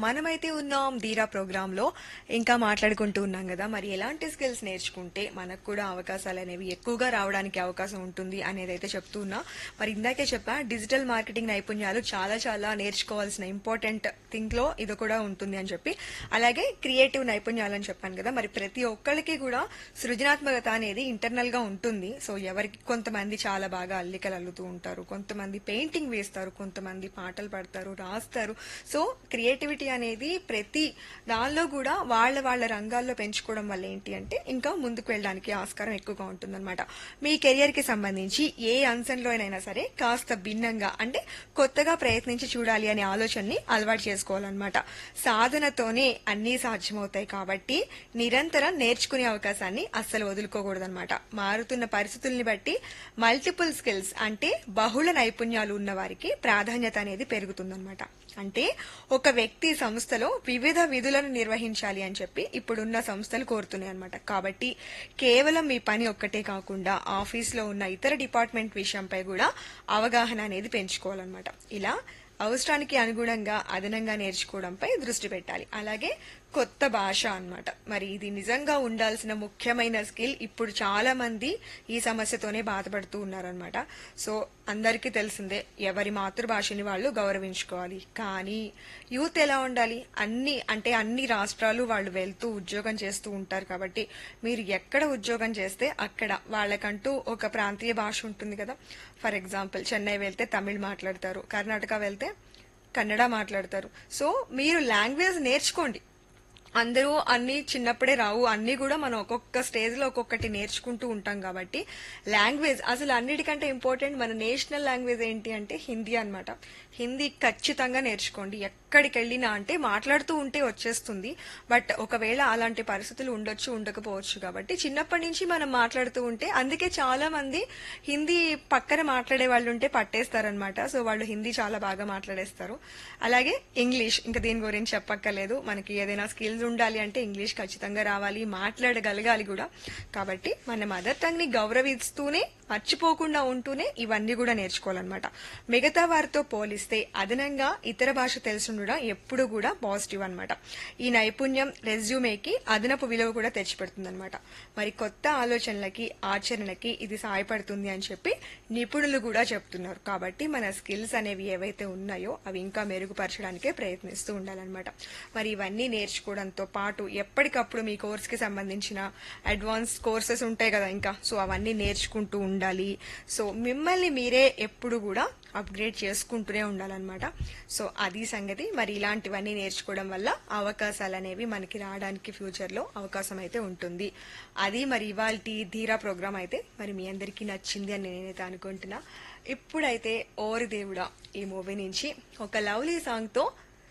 మనమైతే ఉన్నాం ధీరా ప్రోగ్రామ్ లో ఇంకా మాట్లాడుకుంటూ ఉన్నాం కదా మరి ఎలాంటి స్కిల్స్ నేర్చుకుంటే మనకు కూడా అవకాశాలు అనేవి ఎక్కువగా రావడానికి అవకాశం ఉంటుంది అనేది అయితే చెప్తూ ఉన్నా మరి ఇందాకే చెప్పా డిజిటల్ మార్కెటింగ్ నైపుణ్యాలు చాలా చాలా నేర్చుకోవాల్సిన ఇంపార్టెంట్ థింగ్ లో ఇది కూడా ఉంటుంది అని చెప్పి అలాగే క్రియేటివ్ నైపుణ్యాలు అని చెప్పాను కదా మరి ప్రతి ఒక్కరికి కూడా సృజనాత్మకత అనేది ఇంటర్నల్ గా ఉంటుంది సో ఎవరికి కొంతమంది చాలా బాగా అల్లికలు అల్లుతూ ఉంటారు కొంతమంది పెయింటింగ్ వేస్తారు కొంతమంది పాటలు పాడతారు రాస్తారు సో క్రియేటివిటీ అనేది ప్రతి దానిలో కూడా వాళ్ళ వాళ్ళ రంగాల్లో పెంచుకోవడం వల్ల ఏంటి అంటే ఇంకా ముందుకు వెళ్ళడానికి ఆస్కారం ఎక్కువగా ఉంటుందన్నమాట మీ కెరియర్ కి సంబంధించి ఏ అంశంలోనైనా సరే కాస్త భిన్నంగా అంటే కొత్తగా ప్రయత్నించి చూడాలి అనే ఆలోచనని అలవాటు చేసుకోవాలన్నమాట సాధనతోనే అన్నీ సాధ్యమవుతాయి కాబట్టి నిరంతరం నేర్చుకునే అవకాశాన్ని అస్సలు వదులుకోకూడదన్నమాట మారుతున్న పరిస్థితుల్ని బట్టి మల్టిపుల్ స్కిల్స్ అంటే బహుళ నైపుణ్యాలు ఉన్న వారికి ప్రాధాన్యత అనేది పెరుగుతుందన్నమాట అంటే ఒక వ్యక్తి సంస్థలో వివిధ విధులను నిర్వహించాలి అని చెప్పి ఇప్పుడున్న సంస్థలు కోరుతున్నాయి అనమాట కాబట్టి కేవలం మీ పని ఒక్కటే కాకుండా ఆఫీస్లో ఉన్న ఇతర డిపార్ట్మెంట్ విషయంపై కూడా అవగాహన అనేది పెంచుకోవాలన్నమాట ఇలా అవసరానికి అనుగుణంగా అదనంగా నేర్చుకోవడంపై దృష్టి పెట్టాలి అలాగే కొత్త భాష అన్నమాట మరి ఇది నిజంగా ఉండాల్సిన ముఖ్యమైన స్కిల్ ఇప్పుడు చాలా మంది ఈ సమస్యతోనే బాధపడుతూ ఉన్నారనమాట సో అందరికీ తెలిసిందే ఎవరి మాతృభాషని వాళ్ళు గౌరవించుకోవాలి కానీ యూత్ ఎలా ఉండాలి అన్ని అంటే అన్ని రాష్ట్రాలు వాళ్ళు వెళ్తూ ఉద్యోగం చేస్తూ ఉంటారు కాబట్టి మీరు ఎక్కడ ఉద్యోగం చేస్తే అక్కడ వాళ్ళకంటూ ఒక ప్రాంతీయ భాష ఉంటుంది కదా ఫర్ ఎగ్జాంపుల్ చెన్నై వెళ్తే తమిళ్ మాట్లాడతారు కర్ణాటక వెళ్తే కన్నడ మాట్లాడతారు సో మీరు లాంగ్వేజ్ నేర్చుకోండి అందరూ అన్ని చిన్నప్పుడే రావు అన్ని కూడా మనం ఒక్కొక్క స్టేజ్ లో ఒక్కొక్కటి నేర్చుకుంటూ ఉంటాం కాబట్టి లాంగ్వేజ్ అసలు అన్నిటికంటే ఇంపార్టెంట్ మన నేషనల్ లాంగ్వేజ్ ఏంటి అంటే హిందీ అన్నమాట హిందీ ఖచ్చితంగా నేర్చుకోండి ఎక్కడికి వెళ్ళినా అంటే మాట్లాడుతూ ఉంటే వచ్చేస్తుంది బట్ ఒకవేళ అలాంటి పరిస్థితులు ఉండొచ్చు ఉండకపోవచ్చు కాబట్టి చిన్నప్పటి నుంచి మనం మాట్లాడుతూ ఉంటే అందుకే చాలా మంది హిందీ పక్కన మాట్లాడే వాళ్ళు ఉంటే పట్టేస్తారనమాట సో వాళ్ళు హిందీ చాలా బాగా మాట్లాడేస్తారు అలాగే ఇంగ్లీష్ ఇంకా దీని గురించి చెప్పక్కర్లేదు మనకి ఏదైనా స్కిల్స్ ఉండాలి అంటే ఇంగ్లీష్ ఖచ్చితంగా రావాలి మాట్లాడగలగాలి కూడా కాబట్టి మన మదర్ టంగ్ ని గౌరవిస్తూనే మర్చిపోకుండా ఉంటూనే ఇవన్నీ కూడా నేర్చుకోవాలన్నమాట మిగతా వారితో పోలిస్తే అదనంగా ఇతర భాష తెలుసుండడం ఎప్పుడు కూడా పాజిటివ్ అన్నమాట ఈ నైపుణ్యం రెజ్యూమేకి అదనపు విలువ కూడా తెచ్చిపెడుతుంది అనమాట మరి కొత్త ఆలోచనలకి ఆచరణకి ఇది సహాయపడుతుంది అని చెప్పి నిపుణులు కూడా చెప్తున్నారు కాబట్టి మన స్కిల్స్ అనేవి ఏవైతే ఉన్నాయో అవి ఇంకా మెరుగుపరచడానికే ప్రయత్నిస్తూ ఉండాలన్నమాట మరి ఇవన్నీ నేర్చుకోవడంతో పాటు ఎప్పటికప్పుడు మీ కోర్స్ కి సంబంధించిన అడ్వాన్స్ కోర్సెస్ ఉంటాయి కదా ఇంకా సో అవన్నీ నేర్చుకుంటూ ఉండాలి సో మిమ్మల్ని మీరే ఎప్పుడు కూడా అప్గ్రేడ్ చేసుకుంటూనే ఉండాలన్నమాట సో అది సంగతి మరి ఇలాంటివన్నీ నేర్చుకోవడం వల్ల అవకాశాలు అనేవి మనకి రావడానికి ఫ్యూచర్ లో అవకాశం అయితే ఉంటుంది అది మరి ఇవాళ ధీరా ప్రోగ్రామ్ అయితే మరి మీ అందరికీ నచ్చింది అని నేనైతే అనుకుంటున్నా ఇప్పుడైతే ఓరి దేవుడా ఈ మూవీ నుంచి ఒక లవ్లీ సాంగ్ తో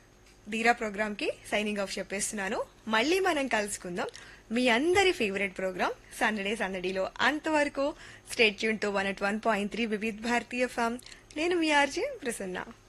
ధీరా ప్రోగ్రామ్ కి సైనింగ్ ఆఫ్ చెప్పేస్తున్నాను మళ్ళీ మనం కలుసుకుందాం మీ అందరి ఫేవరెట్ ప్రోగ్రామ్ సందడే సందడిలో అంతవరకు stay tuned to one at one point three Vividh భారతీయ ఫామ్ నేను మీ ఆర్జే ప్రసన్న